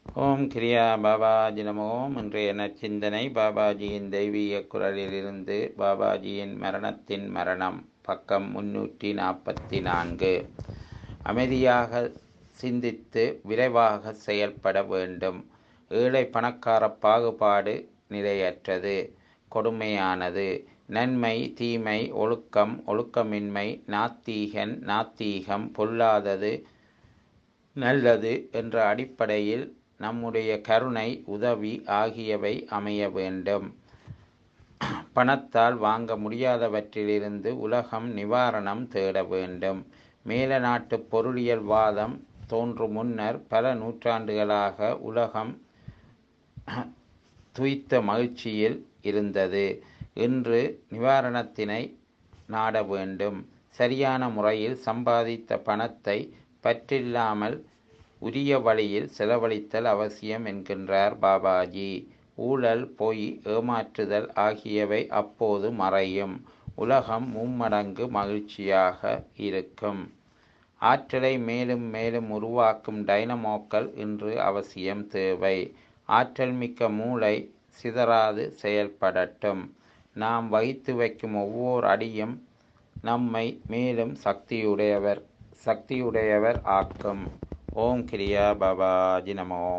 ஓம் கிரியா பாபாஜி நமோம் இன்றைய நற்சிந்தனை பாபாஜியின் தெய்வீக குரலிலிருந்து பாபாஜியின் மரணத்தின் மரணம் பக்கம் முன்னூற்றி நாற்பத்தி நான்கு அமைதியாக சிந்தித்து விரைவாக செயல்பட வேண்டும் ஏழை பணக்கார பாகுபாடு நிலையற்றது கொடுமையானது நன்மை தீமை ஒழுக்கம் ஒழுக்கமின்மை நாத்தீகன் நாத்தீகம் பொல்லாதது நல்லது என்ற அடிப்படையில் நம்முடைய கருணை உதவி ஆகியவை அமைய வேண்டும் பணத்தால் வாங்க முடியாதவற்றிலிருந்து உலகம் நிவாரணம் தேட வேண்டும் மேல நாட்டு பொருளியல் வாதம் தோன்றும் முன்னர் பல நூற்றாண்டுகளாக உலகம் துய்த்த மகிழ்ச்சியில் இருந்தது இன்று நிவாரணத்தினை நாட வேண்டும் சரியான முறையில் சம்பாதித்த பணத்தை பற்றில்லாமல் உரிய வழியில் செலவழித்தல் அவசியம் என்கின்றார் பாபாஜி ஊழல் பொய் ஏமாற்றுதல் ஆகியவை அப்போது மறையும் உலகம் மும்மடங்கு மகிழ்ச்சியாக இருக்கும் ஆற்றலை மேலும் மேலும் உருவாக்கும் டைனமோக்கள் இன்று அவசியம் தேவை ஆற்றல் மிக்க மூளை சிதறாது செயல்படட்டும் நாம் வகித்து வைக்கும் ஒவ்வொரு அடியும் நம்மை மேலும் சக்தியுடையவர் சக்தியுடையவர் ஆக்கும் ஓம் கிரியா பாபாஜி நமோ